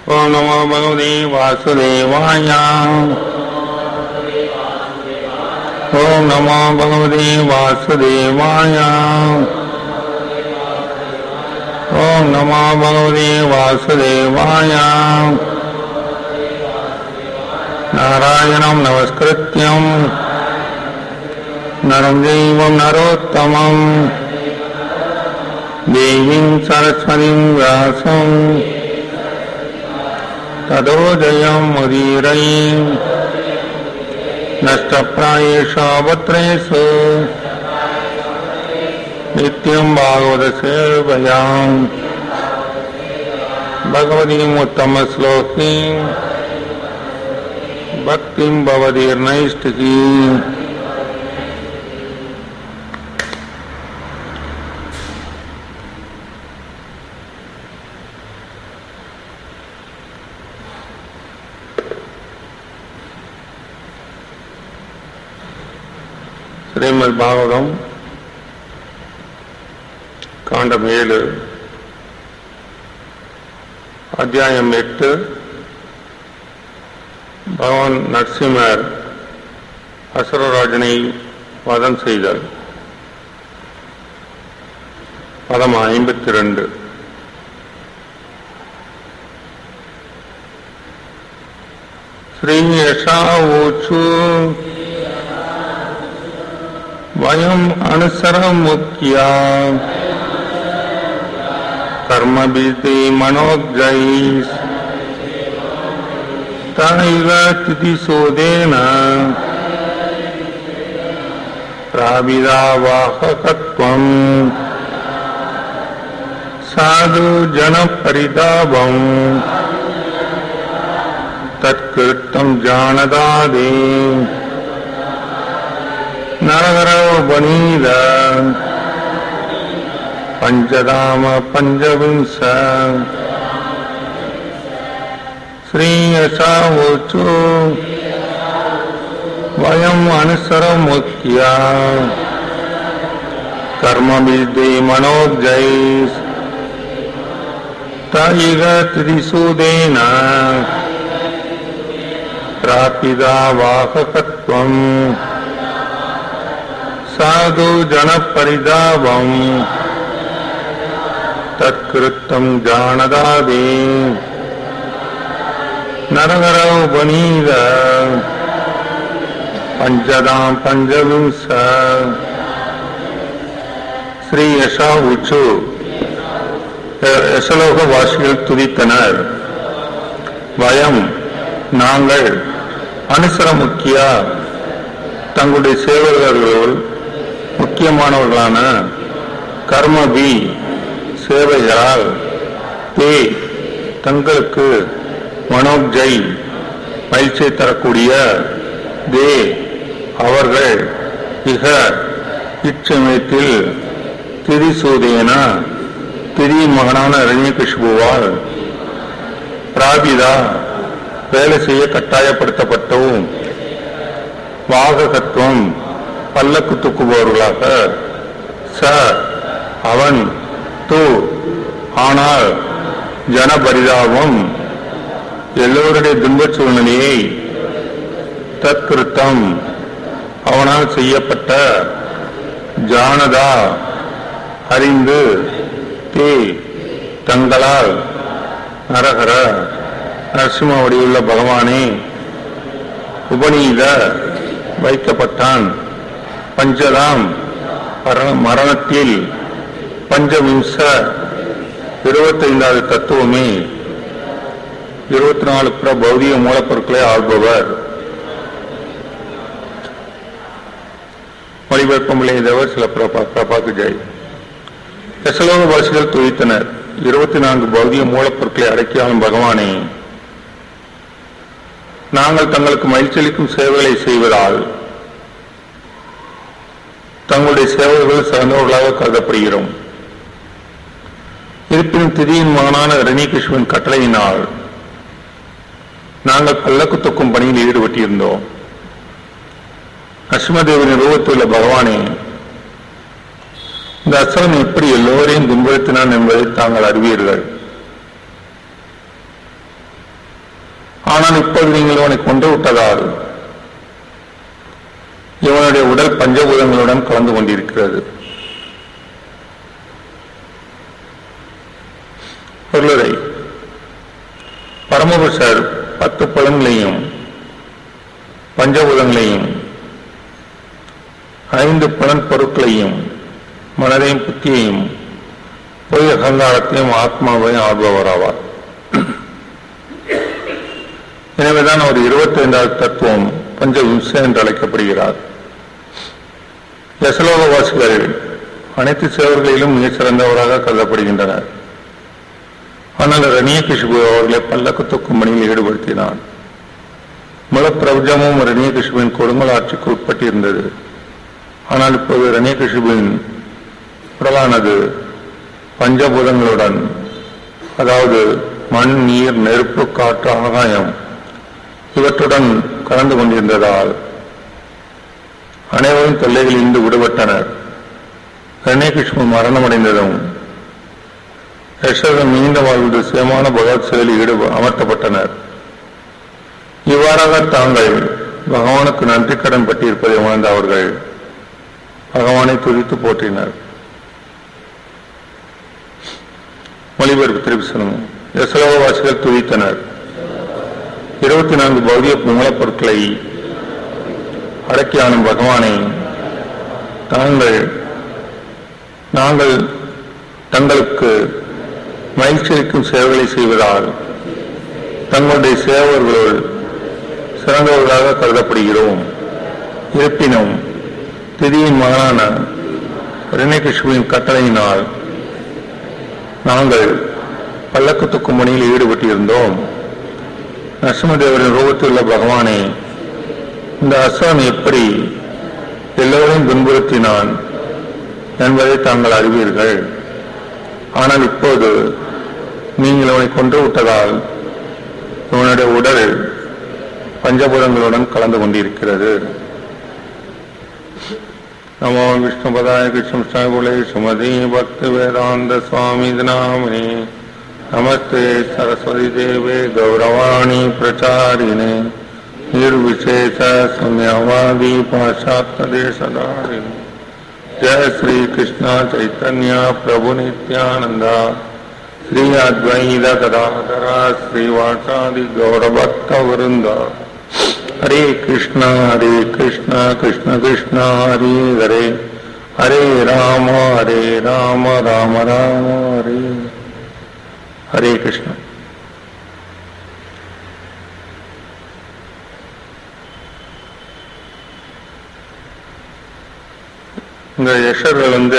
ஓம் நமோ பகவதே வாசுதேவாய ஓம் நமோ பகவதே வாசுதேவாய ஓம் நமோ பகவதே வாசுதேவாய நாராயணம் நமஸ்கிருத்யம் நரம் தெய்வம் நரோத்தமம் देवीं सरस्वतीं व्यासम् ततो जयम् मुदीरयीम् नष्टप्रायेषावत्रेषु नित्यम् भागवतसेवयाम् भगवतीम् उत्तमश्लोकीम् भक्तिम् भवतीर्नैष्टिकीम् ஸ்ரீமத் பாகவதம் காண்டம் ஏழு அத்தியாயம் எட்டு பகவான் நரசிம்மர் அசுரராஜனை வதம் செய்தார் பதம் ஐம்பத்தி ரெண்டு ஸ்ரீ யசா ஊச்சு वयम् अनुसरमुख्या कर्मभिते मनोज्ञैः तैव तिथिशोधेन प्राविदावाहकत्वम् साधु जनपरितापम् तत्कृतं जानदादे नरगरवनीद पञ्चधाम पञ्चविंश श्रीयशावोचो वयम् अनुसरमुख्या कर्मविद्ये मनोज्ञैः तैग त्रिसूदेन प्रापिदा वाहकत्वम् साधु जनपरिदावम् तत्कृतं जानदादे नरगरौपनीद पञ्चदाम् पञ्चविंश ஸ்ரீ யசா உச்சு யசலோக வாசிகள் துதித்தனர் வயம் நாங்கள் அனுசர முக்கியா தங்களுடைய சேவகர்களுள் முக்கியமானவர்களான கர்மபி சேவைகளால் தே தங்களுக்கு மனோஜை மகிழ்ச்சியை தரக்கூடிய தே அவர்கள் இக இச்சமயத்தில் திரிசூதேன திரியின் மகனான ரஜினிகிருஷ்புவால் பிராபிதா வேலை செய்ய கட்டாயப்படுத்தப்பட்டவும் வாககத்துவம் பல்லக்கு தூக்குபவர்களாக ச அவன் து ஆனால் ஜனபரிதாபம் எல்லோருடைய துன்பச் சூழ்நிலையை தற்கிருத்தம் அவனால் செய்யப்பட்ட ஜானதா அறிந்து தே தங்களால் நரகர நரசிம்ம வடிவுள்ள பகவானே உபநீத வைக்கப்பட்டான் பஞ்சதாம் மரண- மரணத்தில் பஞ்சவிம்ச இருபத்தைந்தாவது தத்துவமே இருபத்தி நாலு பிற பௌதிக மூலப்பொருட்களை ஆள்பவர் மொழிபெயர்ப்பம் விளைந்தவர் சில பிரபா பிரபாக்கு ஜெய் தசலோக வாசிகள் துதித்தனர் இருபத்தி நான்கு பௌதிக மூலப்பொருட்களை அடக்கியாலும் பகவானே நாங்கள் தங்களுக்கு மகிழ்ச்சியளிக்கும் சேவைகளை செய்வதால் தங்களுடைய சேவர்கள் சிறந்தவர்களாக கருதப்படுகிறோம் இருப்பினும் திதியின் மகனான ரணிகிருஷ்ணன் கட்டளையினால் நாங்கள் பல்லக்கு தொக்கும் பணியில் ஈடுபட்டிருந்தோம் நரசிம்மதேவனின் ரூபத்துள்ள பகவானே இந்த அசுரன் எப்படி எல்லோரையும் துன்புறுத்தினான் என்பதை தாங்கள் அறிவீர்கள் ஆனால் இப்போது நீங்கள் இவனை கொன்று விட்டதால் இவனுடைய உடல் பஞ்சபூதங்களுடன் கலந்து கொண்டிருக்கிறது பொருளுரை பரமபுருஷர் பத்து புலன்களையும் பஞ்சபூதங்களையும் ஐந்து புலன் பொருட்களையும் மனதையும் புத்தியையும் பொய் அகங்காரத்தையும் ஆத்மாவையும் ஆள்பவராவார் எனவேதான் அவர் இருபத்தி ஐந்தாவது தத்துவம் பஞ்சவிம்ச என்று அழைக்கப்படுகிறார் யசலோகவாசிகள் அனைத்து சேவர்களிலும் மிகச் சிறந்தவராக கருதப்படுகின்றனர் ஆனால் ரணிய கிஷுபு அவர்களை பல்லக்கு தூக்கும் பணியில் ஈடுபடுத்தினார் முழு பிரபஞ்சமும் ரணிய கிஷுபின் கொடுங்கல் ஆட்சிக்கு உட்பட்டிருந்தது ஆனால் இப்போது ரணிய கிஷுபின் உடலானது பஞ்சபூதங்களுடன் அதாவது மண் நீர் நெருப்பு காற்று ஆகாயம் இவற்றுடன் கலந்து கொண்டிருந்ததால் அனைவரும் தொல்லைகளில் இருந்து விடுபட்டனர் கருணேகிருஷ்ண மரணமடைந்ததும் யசோதம் நீண்ட வாழ்ந்து சுயமான பகவத் செயலில் ஈடு அமர்த்தப்பட்டனர் இவ்வாறாக தாங்கள் பகவானுக்கு நன்றி கடன் பட்டிருப்பதை உணர்ந்த அவர்கள் பகவானை துதித்து போற்றினர் மொழிபெயர்ப்பு திருப்பி சொல்லுங்க யசலோகவாசிகள் துதித்தனர் இருபத்தி நான்கு பௌதிய மூலப்பொருட்களை அடக்கி ஆளும் பகவானை தாங்கள் நாங்கள் தங்களுக்கு மகிழ்ச்சியளிக்கும் சேவைகளை செய்வதால் தங்களுடைய சேவர்களுள் சிறந்தவர்களாக கருதப்படுகிறோம் இருப்பினும் திதியின் மகனான ரிணகிருஷ்ணுவின் கட்டளையினால் நாங்கள் பல்லக்கு தூக்கும் பணியில் ஈடுபட்டிருந்தோம் நரசிம்மதேவரின் ரூபத்தில் உள்ள பகவானே இந்த அசுரன் எப்படி எல்லோரையும் துன்புறுத்தினான் என்பதை தாங்கள் அறிவீர்கள் ஆனால் இப்போது நீங்கள் அவனை கொன்று விட்டதால் இவனுடைய உடல் பஞ்சபூதங்களுடன் கலந்து கொண்டிருக்கிறது நமோ விஷ்ணுபதாய கிருஷ்ணபுலே சுமதி பக்தி வேதாந்த சுவாமி நாமினே நமஸ்தே சரஸ்வதி தேவே கௌரவாணி பிரச்சாரிணே निर्विशेष शून्यवादी पाश्चात्य देशधारिणी जय श्री कृष्ण चैतन्य प्रभु नित्यानंद श्री अद्वैत गदाधरा श्रीवासादि गौरभक्त वृंद हरे कृष्ण हरे कृष्ण कृष्ण कृष्ण हरे हरे हरे राम हरे राम राम राम हरे हरे कृष्ण இந்த யஷர்கள் வந்து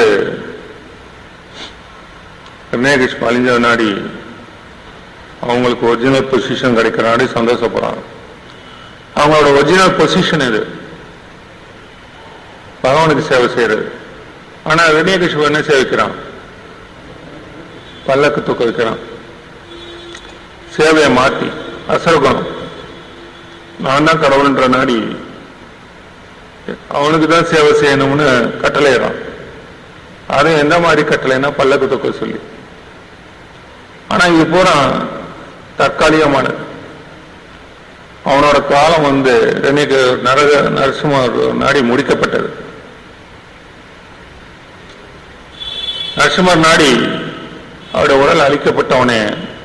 கருணேகிஷ் அழிஞ்ச நாடி அவங்களுக்கு ஒரிஜினல் பொசிஷன் கிடைக்கிற நாடி சந்தோஷப்படுறாங்க அவங்களோட ஒரிஜினல் பொசிஷன் இது பகவானுக்கு சேவை செய்யறது ஆனா ரிணியகிஷ் என்ன சேவிக்கிறான் பல்லக்கு தூக்க வைக்கிறான் சேவையை மாத்தி அசரகுணம் நான் தான் கடவுள்ன்ற நாடி அவனுக்கு தான் சேவை செய்யணும்னு கட்டளையிடான் அது எந்த மாதிரி கட்டளைன்னா பல்லக்கு தூக்க சொல்லி ஆனா இது பூரா தற்காலிகமானது அவனோட காலம் வந்து இன்னைக்கு நரக நரசிம்மர் நாடி முடிக்கப்பட்டது நரசிம்மர் நாடி அவருடைய உடல் அழிக்கப்பட்டவனே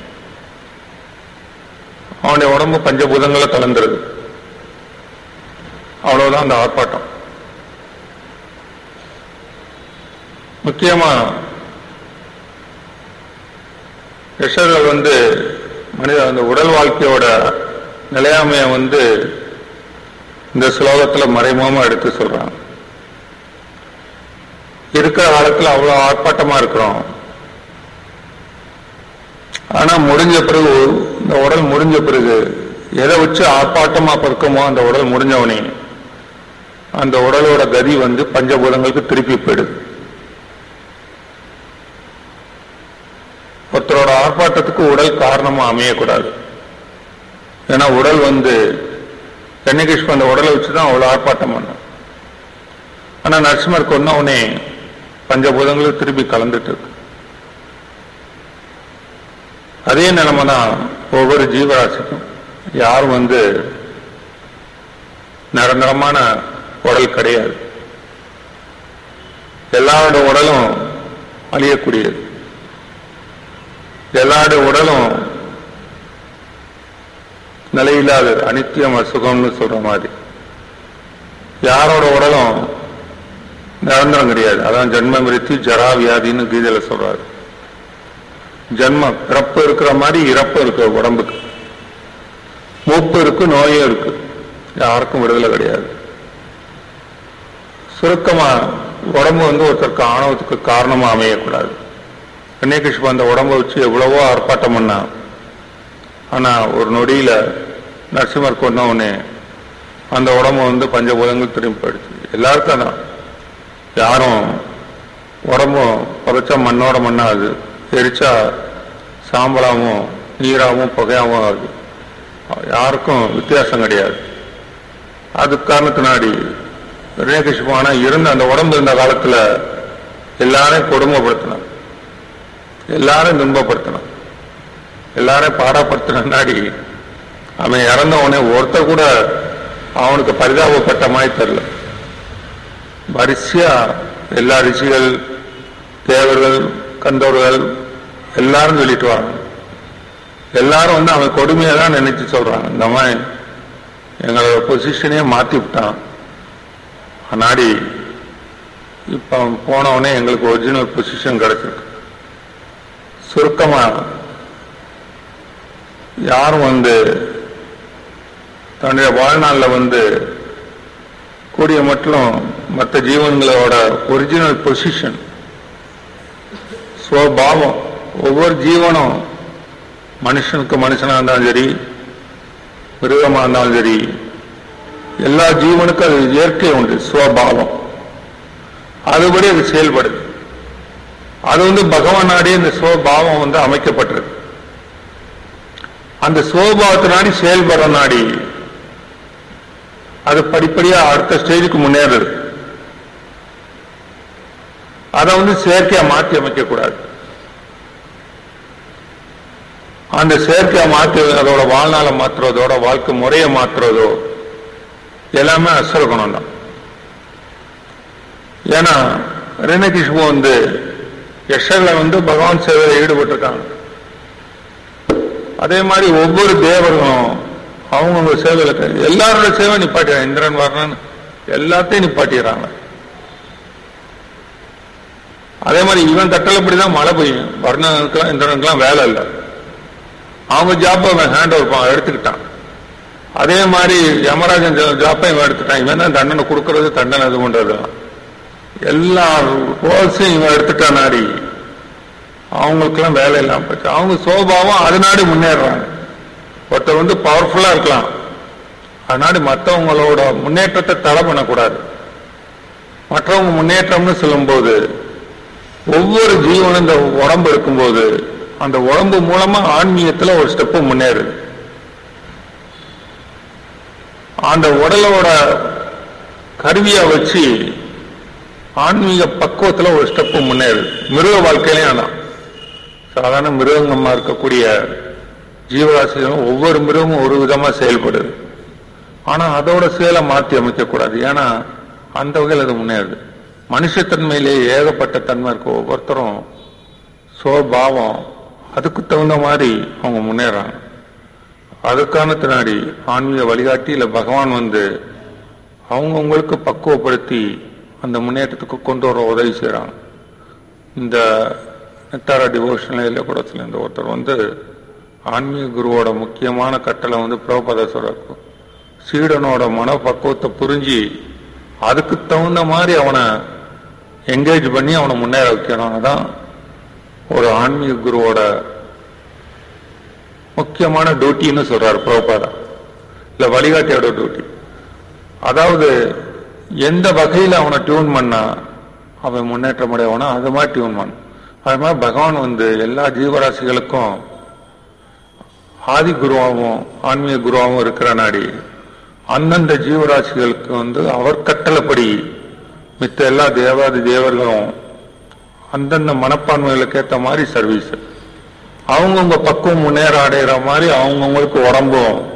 அவனுடைய உடம்பு பஞ்சபூதங்கள கலந்துருது அவ்வளவுதான் அந்த ஆர்ப்பாட்டம் முக்கியமா யஷர்கள் வந்து மனித அந்த உடல் வாழ்க்கையோட நிலையாமைய வந்து இந்த ஸ்லோகத்துல மறைமுகமா எடுத்து சொல்றாங்க இருக்கிற காலத்துல அவ்வளவு ஆர்ப்பாட்டமா இருக்கிறோம் ஆனா முடிஞ்ச பிறகு இந்த உடல் முடிஞ்ச பிறகு எதை வச்சு ஆர்ப்பாட்டமா பறக்குமோ அந்த உடல் முடிஞ்சவனே அந்த உடலோட கதி வந்து பஞ்சபூதங்களுக்கு திருப்பி போயிடுது ஒருத்தரோட ஆர்ப்பாட்டத்துக்கு உடல் காரணமா அமையக்கூடாது ஏன்னா உடல் வந்து கன்னிகிருஷ்ண அந்த உடலை வச்சுதான் அவ்வளவு ஆர்ப்பாட்டம் பண்ணும் ஆனா நரசிம்மர் கொன்னவனே பஞ்சபூதங்களுக்கு திருப்பி கலந்துட்டு இருக்கு அதே நிலைமை தான் ஒவ்வொரு ஜீவராசிக்கும் யாரும் வந்து நிரந்தரமான உடல் கிடையாது எல்லாரோட உடலும் அழியக்கூடியது எல்லாரோட உடலும் நிலையில்லாதது அனித்தியம் அசுகம்னு சொல்ற மாதிரி யாரோட உடலும் நிரந்தரம் கிடையாது அதான் ஜென்ம மிருத்தி ஜரா வியாதின்னு கீதையில சொல்றாரு ஜென்மம் பிறப்பு இருக்கிற மாதிரி இறப்பு இருக்கு உடம்புக்கு மூப்பு இருக்கு நோயும் இருக்கு யாருக்கும் விடுதலை கிடையாது சுருக்கமா உடம்பு வந்து ஒருத்தருக்கு ஆணவத்துக்கு காரணமா அமையக்கூடாது கன்னியகிருஷ்ண அந்த உடம்பை வச்சு எவ்வளவோ ஆர்ப்பாட்டம் பண்ணா ஆனா ஒரு நொடியில நரசிம்மர் கொண்ட உடனே அந்த உடம்பு வந்து பஞ்சபூதங்கள் திரும்பி போயிடுச்சு எல்லாருக்கும் தான் யாரும் உடம்பும் புதைச்சா மண்ணோட மண்ணாகுது எரிச்சா சாம்பலாவும் நீராகவும் புகையாகவும் ஆகுது யாருக்கும் வித்தியாசம் கிடையாது அது காரணத்தினாடி ரேகசிப்பானா இருந்த அந்த உடம்பு இருந்த காலத்துல எல்லாரையும் கொடுமைப்படுத்தினான் எல்லாரும் துன்பப்படுத்தினான் எல்லாரையும் பாடப்படுத்தினாடி அவன் இறந்த உடனே ஒருத்தர் கூட அவனுக்கு பரிதாபப்பட்ட மாதிரி தெரியல வரிசையா எல்லா ரிஷிகள் தேவர்கள் கந்தவர்கள் எல்லாரும் சொல்லிட்டு வராங்க எல்லாரும் வந்து அவன் கொடுமையை தான் நினைச்சு சொல்றாங்க இந்த மாதிரி எங்களோட பொசிஷனையே மாத்தி விட்டான் நாடி இப்ப அவன் போனவனே எங்களுக்கு ஒரிஜினல் பொசிஷன் கிடைச்சிருக்கு சுருக்கமா யாரும் வந்து தன்னுடைய வாழ்நாளில் வந்து கூடிய மட்டும் மற்ற ஜீவன்களோட ஒரிஜினல் பொசிஷன் சுவபாவம் ஒவ்வொரு ஜீவனும் மனுஷனுக்கு மனுஷனா இருந்தாலும் சரி மிருகமா இருந்தாலும் சரி எல்லா ஜீவனுக்கும் அது இயற்கை உண்டு சுவபாவம் அதுபடி அது செயல்படுது அது வந்து பகவானாடி இந்த சுவபாவம் வந்து அமைக்கப்பட்டிருக்கு அந்த சுவபாவத்தினாடி செயல்படுற நாடி அது படிப்படியா அடுத்த ஸ்டேஜுக்கு முன்னேறுது அதை வந்து செயற்கையா மாற்றி அமைக்க கூடாது அந்த செயற்கையா மாற்றி அதோட வாழ்நாளை மாற்றுறதோட வாழ்க்கை முறையை மாற்றுறதோ எல்லாமே அசுர குணம் தான் ஏன்னா ரிணகிஷ்பு வந்து யஷர்ல வந்து பகவான் சேவையில் ஈடுபட்டிருக்காங்க அதே மாதிரி ஒவ்வொரு தேவர்களும் அவங்கவுங்க சேவையில் இருக்க- எல்லாரோட சேவை நிப்பாட்டிடுறாங்க இந்திரன் வர்ணன் எல்லாத்தையும் நிப்பாட்டிடுறாங்க அதே மாதிரி இவன் கட்டளைப்படிதான் மழை பெய்யும் வர்ணனுக்கெல்லாம் இந்திரனுக்கெல்லாம் வேலை இல்லை அவங்க ஜாப்பை அவன் ஹேண்ட் ஓவர் எடுத்துக்கிட்டான் அதே மாதிரி யமராஜன் ஜாப்பை இவன் எடுத்துட்டான் இவன் தான் தண்டனை கொடுக்கறது தண்டனை இது பண்றதுலாம் எல்லா ரோல்ஸையும் இவன் எடுத்துட்டானாடி அவங்களுக்கெல்லாம் வேலை இல்லாம போச்சு அவங்க சோபாவும் அதனாடி முன்னேறுறாங்க ஒருத்தர் வந்து பவர்ஃபுல்லா இருக்கலாம் அதனாடி மற்றவங்களோட முன்னேற்றத்தை தடை பண்ணக்கூடாது மற்றவங்க முன்னேற்றம்னு சொல்லும்போது ஒவ்வொரு ஜீவனும் இந்த உடம்பு இருக்கும்போது அந்த உடம்பு மூலமா ஆன்மீகத்துல ஒரு ஸ்டெப்பு முன்னேறுது அந்த உடலோட கருவியை வச்சு ஆன்மீக பக்குவத்துல ஒரு ஸ்டெப்பு முன்னேறுது மிருக வாழ்க்கையிலையும் அதான் சாதாரண மிருகங்கம்மா இருக்கக்கூடிய ஜீவராசிகளும் ஒவ்வொரு மிருகமும் ஒரு விதமா செயல்படுது ஆனா அதோட செயலை மாற்றி அமைக்க கூடாது ஏன்னா அந்த வகையில் அது முன்னேறுது மனுஷத்தன்மையிலே ஏகப்பட்ட தன்மை இருக்கு ஒவ்வொருத்தரும் சோபாவம் அதுக்கு தகுந்த மாதிரி அவங்க முன்னேறாங்க அதுக்கான பின்னாடி ஆன்மீக வழிகாட்டி இல்ல பகவான் வந்து அவங்கவுங்களுக்கு பக்குவப்படுத்தி அந்த முன்னேற்றத்துக்கு கொண்டு வர உதவி செய்றாங்க இந்த நெத்தாரா டிவோஷனல் இல்லை கூட சில இந்த ஒருத்தர் வந்து ஆன்மீக குருவோட முக்கியமான கட்டளை வந்து பிரபத சொல்றாரு சீடனோட மனப்பக்குவத்தை புரிஞ்சு அதுக்கு தகுந்த மாதிரி அவனை என்கேஜ் பண்ணி அவனை முன்னேற வைக்கணும் அதான் ஒரு ஆன்மீக குருவோட முக்கியமான டியூட்டின்னு சொல்றாரு பிரபுபாதா இல்ல வழிகாட்டியோட டியூட்டி அதாவது எந்த வகையில் அவனை டியூன் பண்ணா அவன் முன்னேற்றம் அடையவனோ அது மாதிரி டியூன் பண்ண அது மாதிரி பகவான் வந்து எல்லா ஜீவராசிகளுக்கும் ஆதி குருவாகவும் ஆன்மீக குருவாகவும் இருக்கிற நாடி அந்தந்த ஜீவராசிகளுக்கு வந்து அவர் கட்டளைப்படி மித்த எல்லா தேவாதி தேவர்களும் அந்தந்த மனப்பான்மைகளுக்கு ஏற்ற மாதிரி சர்வீஸ் அவங்கவுங்க பக்குவம் முன்னேற அடைகிற மாதிரி அவங்கவுங்களுக்கு உடம்பும்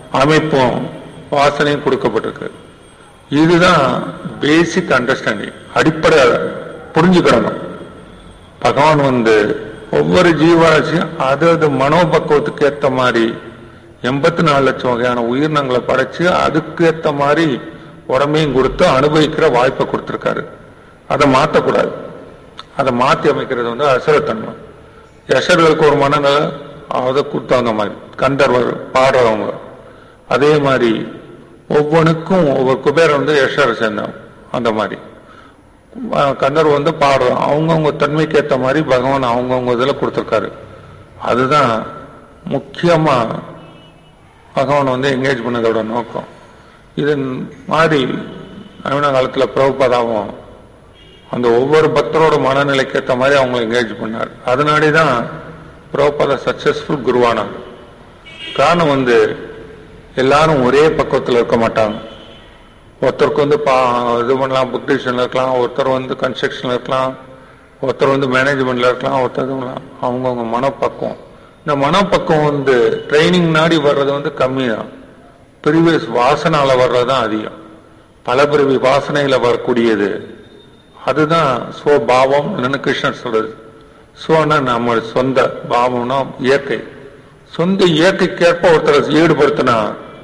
அமைப்பும் வாசனையும் கொடுக்கப்பட்டிருக்கு இதுதான் பேசிக் அண்டர்ஸ்டாண்டிங் அடிப்படை புரிஞ்சுக்கிடணும் பகவான் வந்து ஒவ்வொரு ஜீவராசியும் அது அது மனோபக்குவத்துக்கு ஏத்த மாதிரி எண்பத்தி நாலு லட்சம் வகையான உயிரினங்களை படைச்சு அதுக்கு ஏத்த மாதிரி உடம்பையும் கொடுத்து அனுபவிக்கிற வாய்ப்பை கொடுத்திருக்காரு அதை மாற்றக்கூடாது அதை மாற்றி அமைக்கிறது வந்து அசுரத்தன்மை யசர்களுக்கு ஒரு மனநிலை அதை கொடுத்தவங்க மாதிரி கந்தர்வர் பாடுறவங்க அதே மாதிரி ஒவ்வொன்றுக்கும் ஒவ்வொரு குபேரன் வந்து யசரை சேர்ந்தவங்க அந்த மாதிரி அஹ் கந்தர் வந்து பாடுறோம் அவங்கவுங்க தன்மைக்கு ஏற்ற மாதிரி பகவான் அவங்கவுங்க இதில் கொடுத்துருக்காரு அதுதான் முக்கியமா பகவான் வந்து என்கேஜ் பண்ணதோட நோக்கம் இது மாதிரி நவீன காலத்தில் பிரபுபாதாவும் அந்த ஒவ்வொரு பக்தரோட மனநிலைக்கு ஏற்ற மாதிரி அவங்களை என்கேஜ் பண்ணார் அதனாடி தான் பிரபுபாதா சக்சஸ்ஃபுல் குருவானாங்க காரணம் வந்து எல்லாரும் ஒரே பக்குவத்தில் இருக்க மாட்டாங்க ஒருத்தருக்கு வந்து பா இது பண்ணலாம் புக் டிவிஷன்ல இருக்கலாம் ஒருத்தர் வந்து கன்ஸ்ட்ரக்ஷன்ல இருக்கலாம் ஒருத்தர் வந்து மேனேஜ்மெண்ட்ல இருக்கலாம் ஒருத்தர் இது பண்ணலாம் அவங்கவுங்க மனப்பக்குவம் இந்த மனப்பக்குவம் வந்து ட்ரைனிங் நாடி வர்றது வந்து கம்மி தான் ப்ரீவியஸ் வாசனால வர்றது தான் அதிகம் பல பிரிவி வாசனையில வரக்கூடியது அதுதான் ஸ்வபாவம் இல்லைன்னு கிருஷ்ணர் சொல்றது சோனா நம்ம சொந்த பாவம்னா இயற்கை சொந்த இயற்கைக்கேற்ப ஒருத்தரை ஈடுபடுத்தினா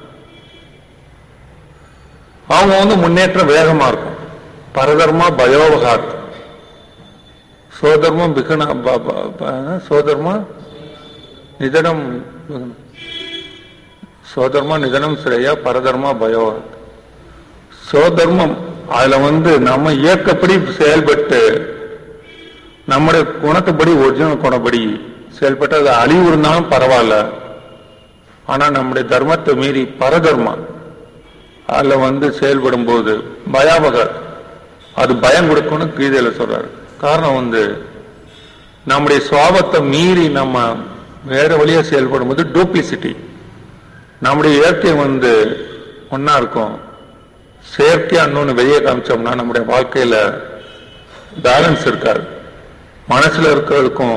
அவங்க வந்து முன்னேற்றம் வேகமா இருக்கும் பரதர்மா பயோவகார் சோதர்மம் பிகன ப- ப- ப- சோதர்மா நிதனம் சோதர்மா நிதனம் சிறையா பரதர்மா பயோவகார் சோதர்மம் அதுல வந்து நம்ம இயக்கப்படி செயல்பட்டு நம்முடைய குணத்தைப்படி ஒரிஜினல் குணப்படி செயல்பட்டு அது அழிவு இருந்தாலும் பரவாயில்ல ஆனா நம்முடைய தர்மத்தை மீறி பரதர்மா அதுல வந்து செயல்படும் போது பயாபகர் அது பயம் கொடுக்கணும் கீதையில சொல்றாரு காரணம் வந்து நம்முடைய சுவாபத்தை மீறி நம்ம வேற வழியா செயல்படும் போது டூப்ளிசிட்டி நம்முடைய இயற்கை வந்து ஒன்னா இருக்கும் செயற்கையா இன்னொன்னு வெளியே காமிச்சோம்னா நம்முடைய வாழ்க்கையில பேலன்ஸ் இருக்காது மனசுல இருக்கிறதுக்கும்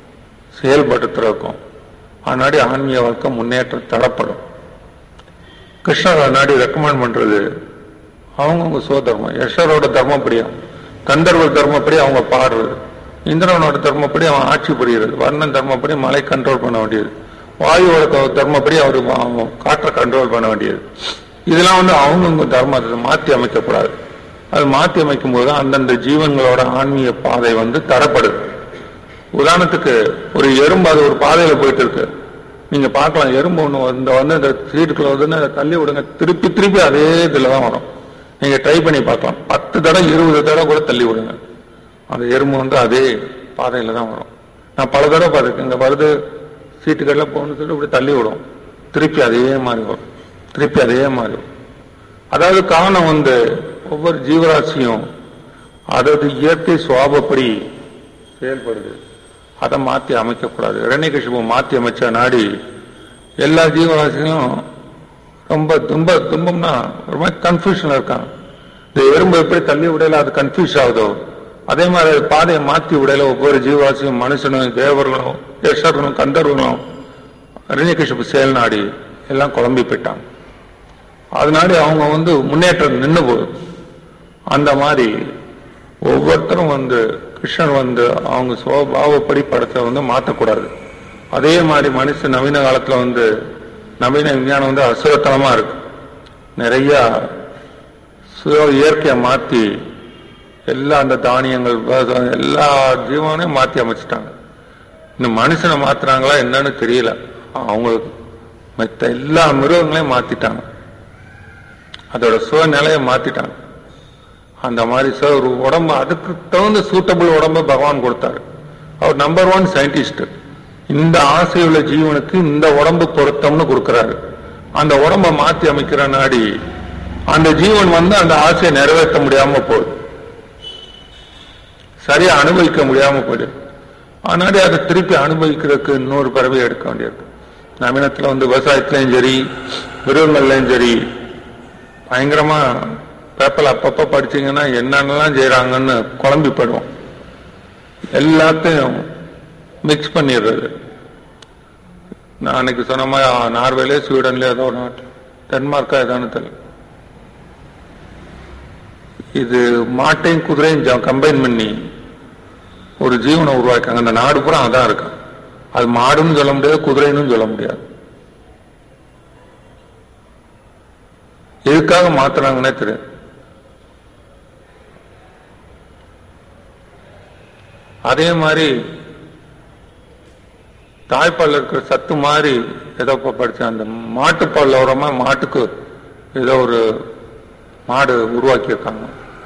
செயல்படுத்துறதுக்கும் அதனாடி ஆன்மீக வாழ்க்கை முன்னேற்றம் தடப்படும் கிருஷ்ணர் நாடி ரெக்கமெண்ட் பண்றது அவங்கவுங்க சோதர்மம் யஷரோட தர்மப்படி கந்தர்வ தர்மப்படி அவங்க பாடுறது இந்திரனோட தர்மப்படி அவன் ஆட்சி புரிகிறது வர்ணன் தர்மப்படி மலை கண்ட்ரோல் பண்ண வேண்டியது வாயுவோட த- தர்மப்படி அவரு அவன் காற்றை கண்ட்ரோல் பண்ண வேண்டியது இதெல்லாம் வந்து அவங்கவுங்க தர்மத்தை மாற்றி அமைக்கப்படாது அது மாற்றி அமைக்கும் போது அந்தந்த ஜீவன்களோட ஆன்மீக பாதை வந்து தரப்படுது உதாரணத்துக்கு ஒரு எறும்பு அது ஒரு பாதையில போயிட்டு இருக்கு நீங்க பார்க்கலாம் எறும்பு ஒண்ணு வந்து வந்து இந்த சீட்டுக்குள்ள வந்து அதை தள்ளி விடுங்க திருப்பி திருப்பி அதே இதுல தான் வரும் நீங்க ட்ரை பண்ணி பார்க்கலாம் பத்து தடவை இருபது தடவை கூட தள்ளி விடுங்க அந்த எறும்பு வந்து அதே பாதையில தான் வரும் நான் பல தடவை பார்த்துருக்கேன் இந்த வருது சீட்டுக்கெல்லாம் போகணும்னு சொல்லி இப்படி தள்ளி விடும் திருப்பி அதே மாதிரி வரும் திருப்பி அதே மாதிரி வரும் அதாவது காரணம் வந்து ஒவ்வொரு ஜீவராசியும் அதது இயற்கை சுவாபப்படி செயல்படுது அதை மாத்தி அமைக்கக்கூடாது இரண்யகசிபு மாத்தி அமைச்ச நாடி எல்லா ஜீவராசிகளும் ரொம்ப துன்ப துன்பம்னா ஒரு மாதிரி கன்ஃபியூஷன்ல இருக்காங்க இந்த எறும்பு எப்படி தள்ளி விடையில அது கன்ஃபியூஸ் ஆகுதோ அதே மாதிரி அது பாதையை மாத்தி விடையில ஒவ்வொரு ஜீவராசியும் மனுஷனும் தேவர்களும் யஷர்களும் கந்தர்களும் இரண்யகசிபு செயல் நாடி எல்லாம் குழம்பி போயிட்டாங்க அதனால அவங்க வந்து முன்னேற்றம் நின்று போகுது அந்த மாதிரி ஒவ்வொருத்தரும் வந்து கிருஷ்ணன் வந்து அவங்க சுவபாவப்படி படத்தை வந்து மாற்றக்கூடாது அதே மாதிரி மனுஷன் நவீன காலத்துல வந்து நவீன விஞ்ஞானம் வந்து அசுரத்தனமா இருக்கு நிறைய சுய இயற்கையை மாத்தி எல்லா அந்த தானியங்கள் விவசாயம், எல்லா ஜீவனையும் மாத்தி அமைச்சிட்டாங்க இந்த மனுஷனை மாத்துறாங்களா என்னன்னு தெரியல அவங்களுக்கு மத்த எல்லா மிருகங்களையும் மாத்திட்டாங்க அதோட சுயநிலையை மாத்திட்டாங்க அந்த மாதிரி சார் ஒரு உடம்பு அதுக்கு தகுந்த சூட்டபிள் உடம்ப பகவான் கொடுத்தாரு அவர் நம்பர் ஒன் சயின்டிஸ்ட் இந்த ஆசையுள்ள ஜீவனுக்கு இந்த உடம்பு பொருத்தம்னு கொடுக்கறாரு அந்த உடம்ப மாத்தி அமைக்கிற நாடி அந்த ஜீவன் வந்து அந்த ஆசையை நிறைவேற்ற முடியாம போகுது சரியா அனுபவிக்க முடியாம போயிடுது அதனால அதை திருப்பி அனுபவிக்கிறதுக்கு இன்னொரு பறவை எடுக்க வேண்டியிருக்கு நவீனத்துல வந்து விவசாயத்திலையும் சரி மிருகங்கள்லயும் சரி பயங்கரமா பேப்பர்ல அப்பப்ப படிச்சீங்கன்னா என்னென்னலாம் செய்யறாங்கன்னு குழம்பி போயிடுவோம் எல்லாத்தையும் மிக்ஸ் பண்ணிடுறது நான் அன்னைக்கு சொன்ன மாதிரி நார்வேலே ஸ்வீடன்ல ஏதோ ஒரு நாட்டில் டென்மார்க்கா ஏதானு தெரியல இது மாட்டையும் குதிரையும் கம்பைன் பண்ணி ஒரு ஜீவனை உருவாக்காங்க அந்த நாடு பூரா அதான் இருக்கும் அது மாடுன்னு சொல்ல முடியாது குதிரைன்னு சொல்ல முடியாது எதுக்காக மாத்துறாங்கன்னே தெரியாது அதே மாதிரி தாய்ப்பால் இருக்கிற சத்து மாதிரி ஏதோ இப்ப படிச்சேன் அந்த மாட்டுப்பால் உரமா மாட்டுக்கு ஏதோ ஒரு மாடு உருவாக்கியிருக்காங்க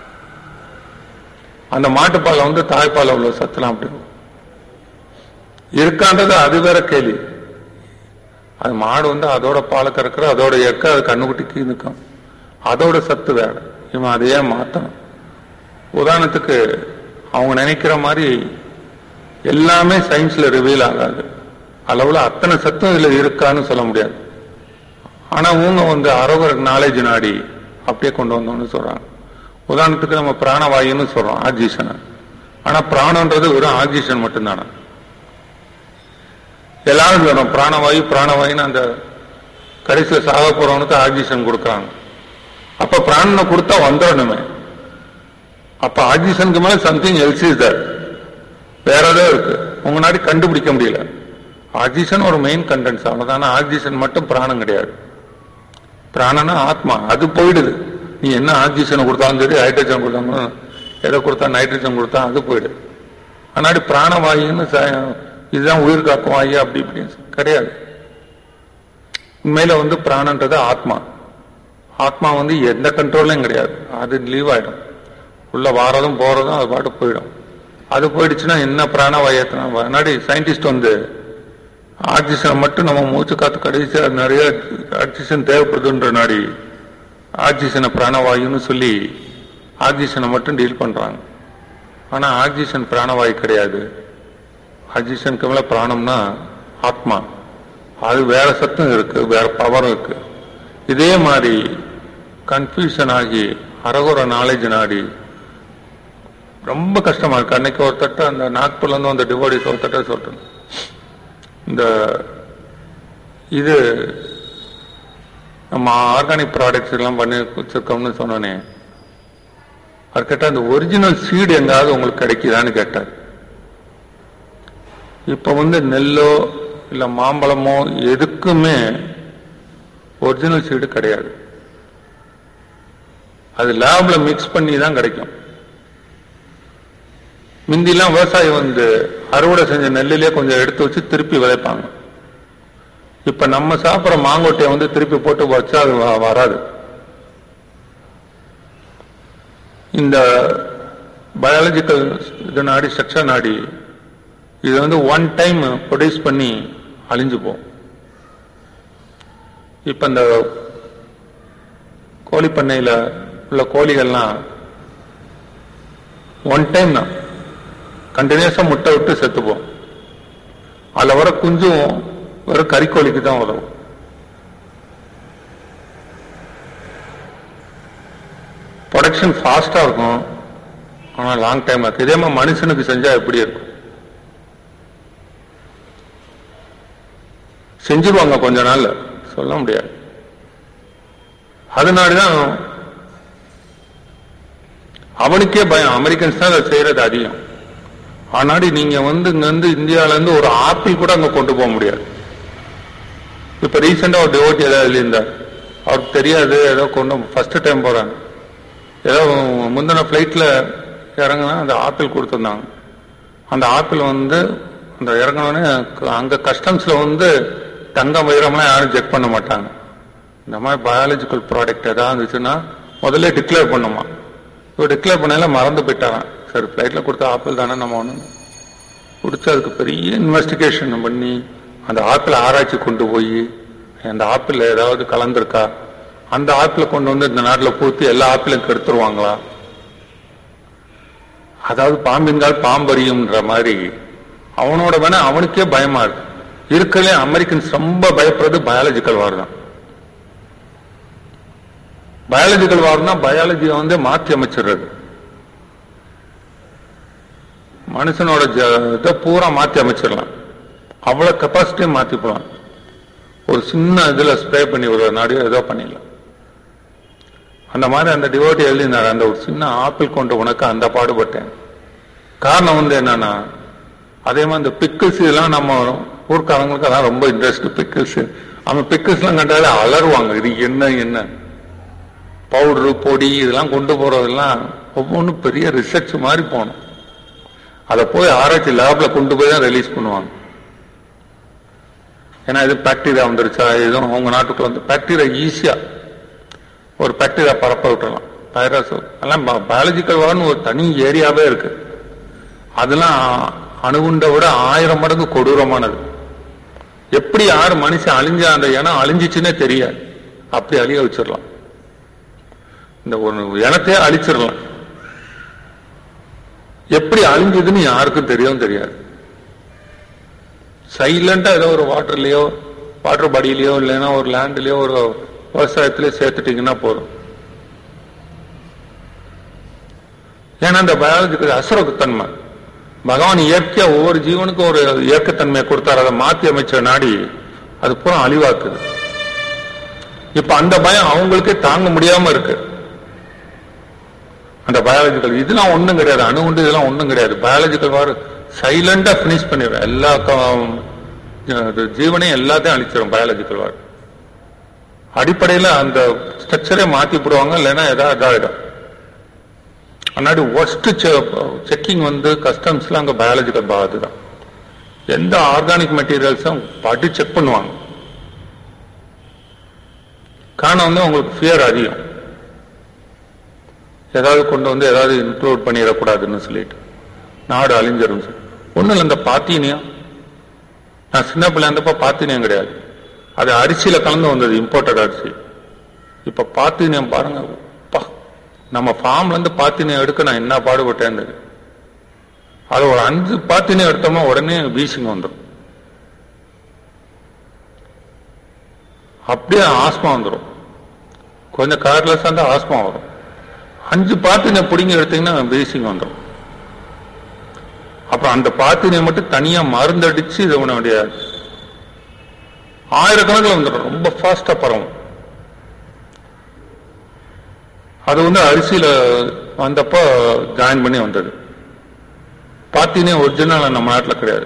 அந்த மாட்டுப்பால் வந்து தாய்ப்பால் உள்ள சத்துலாம் அப்படி இருக்கான்றது அது வேற கேள்வி அது மாடு வந்து அதோட பாலை கறக்குற அதோட எக்க அது கண்ணுக்குட்டிக்கு நிற்கும் அதோட சத்து வேற இவன் அதையே மாத்தணும் உதாரணத்துக்கு அவங்க நினைக்கிற மாதிரி எல்லாமே சயின்ஸ்ல ரிவீல் ஆகாது அளவுல அத்தனை சத்தம் இதுல இருக்கான்னு சொல்ல முடியாது ஆனா அவங்க வந்து அறவர் நாலேஜ் நாடி அப்படியே கொண்டு வந்தோம்னு சொல்றாங்க உதாரணத்துக்கு நம்ம பிராணவாயுன்னு சொல்றோம் ஆக்சிஜனை ஆனா பிராணன்றது வெறும் ஆக்சிஜன் மட்டும்தானே எல்லாரும் சொல்றோம் பிராணவாயு பிராணவாயுன்னு அந்த கடைசியில் சாக போறவனுக்கு ஆக்சிஜன் கொடுக்குறாங்க அப்ப பிராணனை கொடுத்தா வந்துடணுமே அப்ப ஆக்சிஜனுக்கு மேல சம்திங் எல்ஸ் இஸ் தட் வேற ஏதோ இருக்கு உங்க நாடி கண்டுபிடிக்க முடியல ஆக்சிஜன் ஒரு மெயின் கண்டென்ட்ஸ் அவ்வளவுதான ஆக்சிஜன் மட்டும் பிராணம் கிடையாது பிராணனா ஆத்மா அது போயிடுது நீ என்ன ஆக்சிஜன் கொடுத்தாலும் சரி ஹைட்ரஜன் கொடுத்தாலும் எதை கொடுத்தா நைட்ரஜன் கொடுத்தா அது போயிடுது ஆனாடி பிராணவாயுன்னு ச- இதுதான் உயிர் காக்கும் வாயு அப்படி இப்படின்னு கிடையாது உண்மையில வந்து பிராணன்றது ஆத்மா ஆத்மா வந்து எந்த கண்ட்ரோலும் கிடையாது அது லீவ் ஆயிடும் உள்ள வாரதும் போறதும் அது பாட்டு போயிடும் அது போயிடுச்சுன்னா என்ன பிராணவாயத்தினா முன்னாடி சயின்டிஸ்ட் வந்து ஆக்சிஜன் மட்டும் நம்ம மூச்சு காத்து கடைசி அது நிறைய ஆக்சிஜன் தேவைப்படுதுன்ற நாடி ஆக்சிஜனை பிராணவாயுன்னு சொல்லி ஆக்சிஜனை மட்டும் டீல் பண்றாங்க ஆனா ஆக்சிஜன் பிராணவாயு கிடையாது ஆக்சிஜனுக்கு மேல பிராணம்னா ஆத்மா அது வேற சத்தம் இருக்கு வேற பவரும் இருக்கு இதே மாதிரி கன்ஃபியூஷன் ஆகி அரகுற நாலேஜ் நாடி ரொம்ப கஷ்டமா இருக்கு அன்னைக்கு ஒருத்தட்ட அந்த நாக்பூர்ல இருந்து அந்த டிவோடிஸ் ஒருத்தட்ட சொல்றேன் இந்த இது நம்ம ஆர்கானிக் ப்ராடக்ட்ஸ் எல்லாம் பண்ணி வச்சிருக்கோம்னு சொன்னோனே அவர் கேட்டா அந்த ஒரிஜினல் சீடு எங்காவது உங்களுக்கு கிடைக்குதான்னு கேட்டார் இப்ப வந்து நெல்லோ இல்ல மாம்பழமோ எதுக்குமே ஒரிஜினல் சீடு கிடையாது அது லேப்ல மிக்ஸ் பண்ணி தான் கிடைக்கும் முந்திலாம் விவசாயி வந்து அறுவடை செஞ்ச நெல்லிலே கொஞ்சம் எடுத்து வச்சு திருப்பி விதைப்பாங்க இப்ப நம்ம சாப்பிடுற மாங்கொட்டையை வந்து திருப்பி போட்டு வச்சா அது வ- வராது இந்த பயாலஜிக்கல் இது நாடி ஸ்ட்ரக்சர் நாடி இது வந்து ஒன் டைம் ப்ரொடியூஸ் பண்ணி அழிஞ்சு போகும் இப்ப இந்த கோழி பண்ணையில உள்ள கோழிகள்லாம் ஒன் டைம் தான் கண்டினியூஸா முட்டை விட்டு செத்துப்போம் அதுல வர குஞ்சும் வெறும் கறிக்கோழிக்கு தான் உதவும் ப்ரொடக்ஷன் ஃபாஸ்டா இருக்கும் ஆனா லாங் டைம் இருக்கு இதே மாதிரி மனுஷனுக்கு செஞ்சா எப்படி இருக்கும் செஞ்சிருவாங்க கொஞ்ச நாள்ல சொல்ல முடியாது அதனாலதான் அவனுக்கே பயம் அமெரிக்கன்ஸ் தான் அதை செய்யறது அதிகம் ஆனாடி நீங்க வந்து இங்க இருந்து இந்தியால இருந்து ஒரு ஆப்பிள் கூட அங்க கொண்டு போக முடியாது இப்ப ரீசெண்டா ஒரு டிவோட்டி ஏதாவது எழுதியிருந்தார் அவருக்கு தெரியாது ஏதோ கொண்டு ஃபர்ஸ்ட் டைம் போறாங்க ஏதோ முந்தின ஃபிளைட்ல இறங்கினா அந்த ஆப்பிள் கொடுத்துருந்தாங்க அந்த ஆப்பிள் வந்து அந்த இறங்கினோடனே அங்க கஸ்டம்ஸ்ல வந்து தங்கம் வைரம்லாம் யாரும் செக் பண்ண மாட்டாங்க இந்த மாதிரி பயாலஜிக்கல் ப்ராடக்ட் ஏதாவது இருந்துச்சுன்னா முதல்ல டிக்ளேர் பண்ணுமா இப்போ டிக்ளேர் பண்ணல மறந்து போயிட்டாராம் சரி ஃப்ளைட்டில் கொடுத்த ஆப்பிள் தானே நம்ம ஒன்று கொடுத்து அதுக்கு பெரிய இன்வெஸ்டிகேஷன் பண்ணி அந்த ஆப்பிள் ஆராய்ச்சி கொண்டு போய் அந்த ஆப்பிள் ஏதாவது கலந்துருக்கா அந்த ஆப்பிள் கொண்டு வந்து இந்த நாட்டில் பூத்து எல்லா ஆப்பிளும் கெடுத்துருவாங்களா அதாவது பாம்பின்கால் பாம்பறியும்ன்ற மாதிரி அவனோட வேணா அவனுக்கே பயமா இருக்கு இருக்கலே அமெரிக்கன்ஸ் ரொம்ப பயப்படுறது பயாலஜிக்கல் வார் தான் பயாலஜிக்கல் வார்னா பயாலஜியை வந்து மாற்றி அமைச்சிடுறது மனுஷனோட ஜ- இதை பூரா மாற்றி அமைச்சிடலாம் அவ்வளவு கெப்பாசிட்டியும் மாற்றி போலாம் ஒரு சின்ன இதுல ஸ்ப்ரே பண்ணி விடுற நாடியோ ஏதோ பண்ணிடலாம் அந்த மாதிரி அந்த டிவோட்டி எழுதினார் அந்த ஒரு சின்ன ஆப்பிள் கொண்டு உனக்கு அந்த பாடுபட்டேன் காரணம் வந்து என்னன்னா அதே மாதிரி இந்த பிக்கிள்ஸ் இதெல்லாம் நம்ம ஊர்க்காரங்களுக்கு அதான் ரொம்ப இன்ட்ரெஸ்ட் பிக்கிள்ஸ் அவன் பிக்கிள்ஸ் எல்லாம் கண்டாலே அலறுவாங்க இது என்ன என்ன பவுடரு பொடி இதெல்லாம் கொண்டு போறதெல்லாம் ஒவ்வொன்றும் பெரிய ரிசர்ச் மாதிரி போகணும் அதை போய் ஆராய்ச்சி லேப்ல கொண்டு போய் தான் ரிலீஸ் பண்ணுவாங்க ஏன்னா இது பாக்டீரியா வந்துருச்சா எதுவும் உங்க நாட்டுக்குள்ள வந்து பாக்டீரியா ஈஸியா ஒரு பாக்டீரியா பரப்ப விட்டுறலாம் வைரஸ் எல்லாம் பயாலஜிக்கல் வார்னு ஒரு தனி ஏரியாவே இருக்கு அதெல்லாம் அணுகுண்டை விட ஆயிரம் மடங்கு கொடூரமானது எப்படி யார் மனுஷன் அழிஞ்சா அந்த இனம் அழிஞ்சிச்சுன்னே தெரியாது அப்படி அழிய வச்சிடலாம் இந்த ஒரு இனத்தையே அழிச்சிடலாம் எப்படி அழிஞ்சதுன்னு யாருக்கும் தெரியவும் தெரியாது சைலண்டா ஏதோ ஒரு வாட்டர்லயோ வாட்டர் பாடியிலயோ இல்லைன்னா ஒரு லேண்ட்லயோ ஒரு விவசாயத்திலயோ சேர்த்துட்டீங்கன்னா போதும் ஏன்னா இந்த பயாலஜிக்கு அசுரத்தன்மை பகவான் இயற்கையா ஒவ்வொரு ஜீவனுக்கும் ஒரு இயக்கத்தன்மையை கொடுத்தாரு அதை மாத்தி அமைச்ச நாடி அது பூரா அழிவாக்குது இப்ப அந்த பயம் அவங்களுக்கே தாங்க முடியாம இருக்கு அந்த பயாலஜிக்கல் இதெல்லாம் ஒண்ணும் கிடையாது அணு உண்டு இதெல்லாம் ஒண்ணும் கிடையாது பயாலஜிக்கல் வார் சைலண்டா பினிஷ் பண்ணிடுறோம் எல்லா ஜீவனையும் எல்லாத்தையும் அழிச்சிடும் பயாலஜிக்கல் வார் அடிப்படையில அந்த ஸ்ட்ரக்சரே மாத்தி போடுவாங்க இல்லைன்னா ஏதாவது இதாயிடும் முன்னாடி ஒஸ்ட் செக்கிங் வந்து கஸ்டம்ஸ்ல அங்க பயாலஜிக்கல் பாது தான் எந்த ஆர்கானிக் மெட்டீரியல்ஸும் படி செக் பண்ணுவாங்க காரணம் வந்து உங்களுக்கு ஃபியர் அதிகம் ஏதாவது கொண்டு வந்து ஏதாவது இன்க்ளூட் பண்ணிடக்கூடாதுன்னு சொல்லிட்டு நாடு அழிஞ்சிரும் ஒன்றும் இல்லை இந்த பாத்தீனியம் நான் சின்ன பிள்ளை இருந்தப்ப பாத்தீனியம் கிடையாது அது அரிசியில கலந்து வந்தது இம்போர்ட்டட் அரிசி இப்ப பாத்தீனியம் பாருங்க பா நம்ம ஃபார்ம்ல இருந்து பாத்தினியம் எடுக்க நான் என்ன பாடுபட்டேன் அது ஒரு அஞ்சு பாத்தினியம் எடுத்தோமா உடனே வீசிங் வந்துடும் அப்படியே ஆஸ்மா வந்துடும் கொஞ்சம் கார்லெஸ் இருந்தா ஆஸ்மா வரும் அஞ்சு பாத்தினியம் பிடிங்கி எடுத்தீங்கன்னா வீசிங் வந்துடும் அப்புறம் அந்த பாத்தினியம் மட்டும் தனியா மருந்தடிச்சு இது பண்ண முடியாது ஆயிரக்கணக்கில் வந்துடும் ரொம்ப ஃபாஸ்டா பரவும் அது வந்து அரிசியில வந்தப்போ ஜாயின் பண்ணி வந்தது பாத்தினே ஒரிஜினல் நம்ம நாட்டில் கிடையாது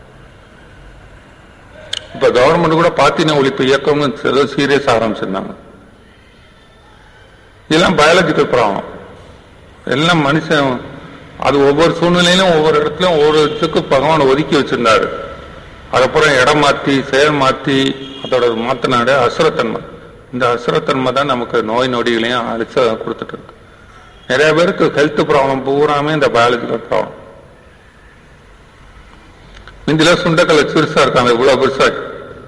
இப்ப கவர்மெண்ட் கூட பாத்தின ஒழிப்பு இயக்கம்னு ஏதோ சீரியஸ் ஆரம்பிச்சிருந்தாங்க இதெல்லாம் பயாலஜிக்கல் ப்ராப்ளம் எல்லாம் மனுஷன் அது ஒவ்வொரு சூழ்நிலையிலும் ஒவ்வொரு இடத்துலயும் ஒவ்வொரு இதுக்கு பகவான் ஒதுக்கி வச்சிருந்தாரு அதுக்கப்புறம் இடம் மாத்தி செயல் மாத்தி அதோட மாத்தினாடு அசுரத்தன்மை இந்த அசுரத்தன்மை தான் நமக்கு நோய் நொடிகளையும் அழிச்ச கொடுத்துட்டு இருக்கு நிறைய பேருக்கு ஹெல்த் ப்ராப்ளம் பூராமே இந்த பயாலஜிக்கல் ப்ராப்ளம் முந்தில சுண்டக்கல்ல சிறுசா இருக்காங்க இவ்வளவு பெருசா இருக்கு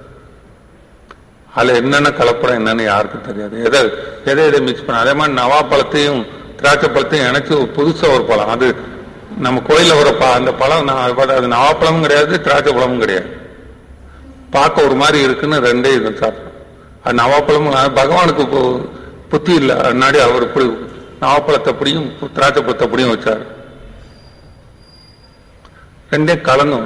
அதுல என்னென்ன கலப்படம் என்னன்னு யாருக்கும் தெரியாது எதை எதை எதை மிக்ஸ் பண்ண அதே மாதிரி நவாப்பழத்தையும் திராட்சை பழத்தையும் இணைச்சு புதுசா ஒரு பழம் அது நம்ம கோயில ஒரு ப- அந்த பழம் நான் அது நவாப்பழமும் கிடையாது திராட்சை பழமும் கிடையாது பார்க்க ஒரு மாதிரி இருக்குன்னு ரெண்டே இது சாப்பிடும் அது நவாப்பழமும் அது பகவானுக்கு இப்போ புத்தி இல்லை முன்னாடி அவர் இப்படி நவாப்பழத்தை அப்படியும் திராட்சை பழத்தை அப்படியும் வச்சாரு ரெண்டே கலந்தும்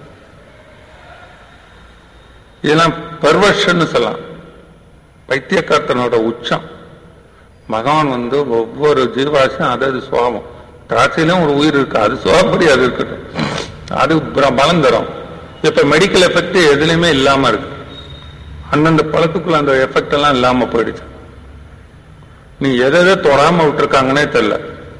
இதெல்லாம் பெர்வர்ஷன் சொல்லலாம் பைத்தியக்காரத்தனோட உச்சம் பகவான் வந்து ஒவ்வொரு ஜீவாசியும் அதது சுவாபம் திராட்சையிலும் ஒரு உயிர் இருக்கு அது சுவாபப்படி அது இருக்கட்டும் அது ப- பலம் தரும் இப்ப மெடிக்கல் எஃபெக்ட் எதுலையுமே இல்லாம இருக்கு அந்தந்த பழத்துக்குள்ள அந்த எஃபெக்ட் எல்லாம் இல்லாம போயிடுச்சு நீ எதை எதை தொடாம விட்டுருக்காங்கன்னே தெரியல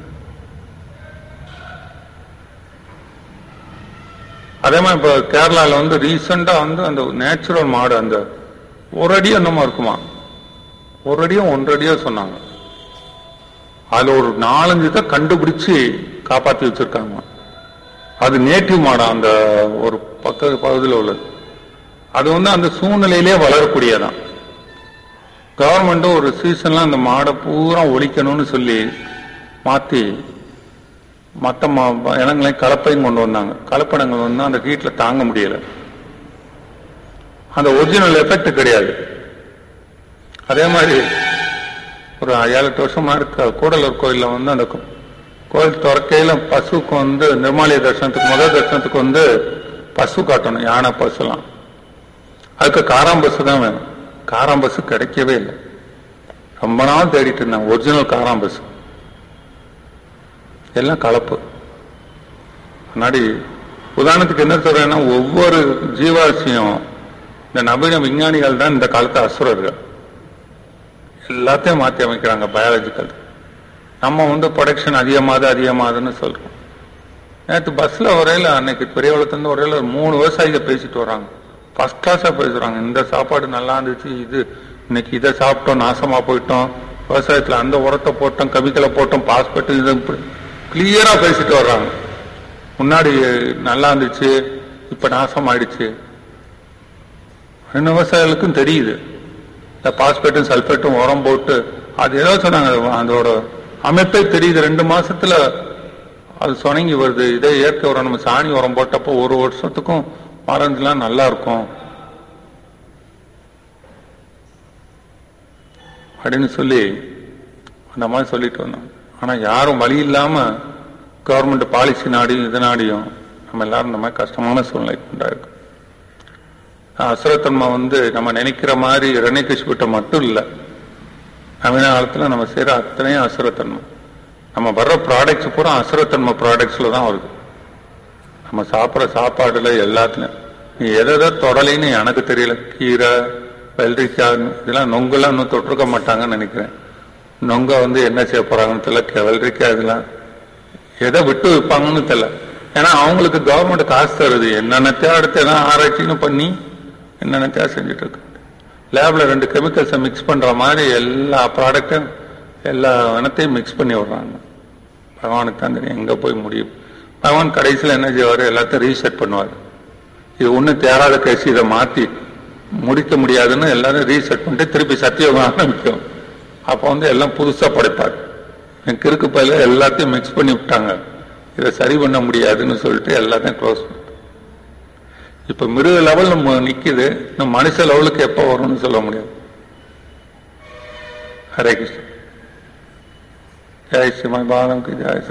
அதே மாதிரி இப்ப கேரளால வந்து ரீசெண்டா வந்து அந்த நேச்சுரல் மாடு அந்த ஒரு அடி என்னமோ இருக்குமா ஒரு அடியோ ஒன்றடியோ சொன்னாங்க அதுல ஒரு நாலஞ்சு இதை கண்டுபிடிச்சு காப்பாத்தி வச்சிருக்காங்க அது நேட்டிவ் மாடா அந்த ஒரு பக்க பகுதியில் உள்ளது அது வந்து அந்த சூழ்நிலையிலே வளரக்கூடியதான் கவர்மெண்ட்டும் ஒரு சீசன்ல அந்த மாடை பூரா ஒழிக்கணும்னு சொல்லி மாத்தி மற்ற இனங்களையும் கலப்பையும் கொண்டு வந்தாங்க கலப்படங்கள் வந்து அந்த ஹீட்ல தாங்க முடியல அந்த ஒரிஜினல் எஃபெக்ட் கிடையாது அதே மாதிரி ஒரு ஏழு எட்டு வருஷமா இருக்க கூடலூர் கோயில்ல வந்து அந்த கோ- கோயில் துறக்கையில பசுக்கு வந்து நிர்மாலய தரிசனத்துக்கு முதல் தரிசனத்துக்கு வந்து பசு காட்டணும் யானை பசுலாம் அதுக்கு காராம்பஸ் தான் வேணும் காராம்பஸ் கிடைக்கவே இல்லை ரொம்ப நாள் தேடிட்டு இருந்தேன் ஒரிஜினல் காராம்பஸ் எல்லாம் கலப்பு முன்னாடி உதாரணத்துக்கு என்ன சொல்றேன்னா ஒவ்வொரு ஜீவாசியும் இந்த நவீன விஞ்ஞானிகள் தான் இந்த காலத்து அசுரர்கள் எல்லாத்தையும் மாற்றி அமைக்கிறாங்க பயாலஜிக்கல் நம்ம வந்து ப்ரொடக்ஷன் அதிகமாகுது அதிகமாகுதுன்னு சொல்றோம் நேற்று பஸ்ல வரையில அன்னைக்கு பெரியவளத்துலேருந்து வரையில ஒரு மூணு விவசாயிகள் பேசிட்டு வராங்க ஃபர்ஸ்ட் கிளாஸா பேசுறாங்க இந்த சாப்பாடு நல்லா இருந்துச்சு இது இன்னைக்கு இதை சாப்பிட்டோம் நாசமா போயிட்டோம் விவசாயத்துல அந்த உரத்தை போட்டோம் கெமிக்கலை போட்டோம் பாஸ்பேட் இது கிளியரா பேசிட்டு வர்றாங்க முன்னாடி நல்லா இருந்துச்சு இப்ப நாசம் ஆயிடுச்சு இன்னும் விவசாயிகளுக்கும் தெரியுது இந்த பாஸ்பேட்டும் சல்பேட்டும் உரம் போட்டு அது ஏதோ சொன்னாங்க அதோட அமைப்பே தெரியுது ரெண்டு மாசத்துல அது சொனங்கி வருது இதே இயற்கை உரம் நம்ம சாணி உரம் போட்டப்போ ஒரு வருஷத்துக்கும் மரம்லாம் நல்லா இருக்கும் அப்படின்னு சொல்லி அந்த மாதிரி சொல்லிட்டு வந்தோம் ஆனா யாரும் வழி இல்லாம கவர்மெண்ட் பாலிசி நாடியும் இது நாடியும் நம்ம எல்லாரும் இந்த மாதிரி கஷ்டமான சூழ்நிலை உண்டாயிருக்கு அசுரத்தன்மை வந்து நம்ம நினைக்கிற மாதிரி ரணிகிருஷ்கிட்ட மட்டும் இல்லை நவீன காலத்துல நம்ம செய்யற அத்தனையும் அசுரத்தன்மை நம்ம வர்ற ப்ராடக்ட்ஸ் பூரா அசுரத்தன்மை ப்ராடக்ட்ஸ்ல தான் வருது நம்ம சாப்பிட்ற சாப்பாடுல எல்லாத்துலயும் நீ எதை எதை தொடலைன்னு எனக்கு தெரியல கீரை வெள்ளரிக்காய் இதெல்லாம் நொங்கெல்லாம் இன்னும் தொட்டிருக்க மாட்டாங்கன்னு நினைக்கிறேன் நொங்க வந்து என்ன செய்ய போறாங்கன்னு தெரியல வெள்ளரிக்காய் இதெல்லாம் எதை விட்டு வைப்பாங்கன்னு தெரியல ஏன்னா அவங்களுக்கு கவர்மெண்ட் காசு தருது என்னென்னத்தையோ அடுத்து எதாவது ஆராய்ச்சின்னு பண்ணி என்னென்னத்தையோ செஞ்சுட்டு இருக்கு லேப்ல ரெண்டு கெமிக்கல்ஸை மிக்ஸ் பண்ற மாதிரி எல்லா ப்ராடக்டும் எல்லா இனத்தையும் மிக்ஸ் பண்ணி விடுறாங்க பகவானுக்கு தான் தெரியும் எங்க போய் முடியும் பகவான் கடைசியில் என்ன செய்வார் எல்லாத்தையும் ரீசெட் பண்ணுவார் இது ஒன்றும் தேராத கேஸ் இதை மாற்றி முடிக்க முடியாதுன்னு எல்லாரும் ரீசெட் பண்ணிட்டு திருப்பி சத்தியோகம் ஆரம்பிக்கும் அப்போ வந்து எல்லாம் புதுசாக படைப்பார் என் கிறுக்கு பயில எல்லாத்தையும் மிக்ஸ் பண்ணி விட்டாங்க இதை சரி பண்ண முடியாதுன்னு சொல்லிட்டு எல்லாத்தையும் க்ளோஸ் இப்ப மிருக லெவல் நம்ம நிக்குது நம்ம மனுஷ லெவலுக்கு எப்போ வரும்னு சொல்ல முடியாது ஹரே கிருஷ்ணன் ஜெய் ஸ்ரீமன் பாலம் ஜெய்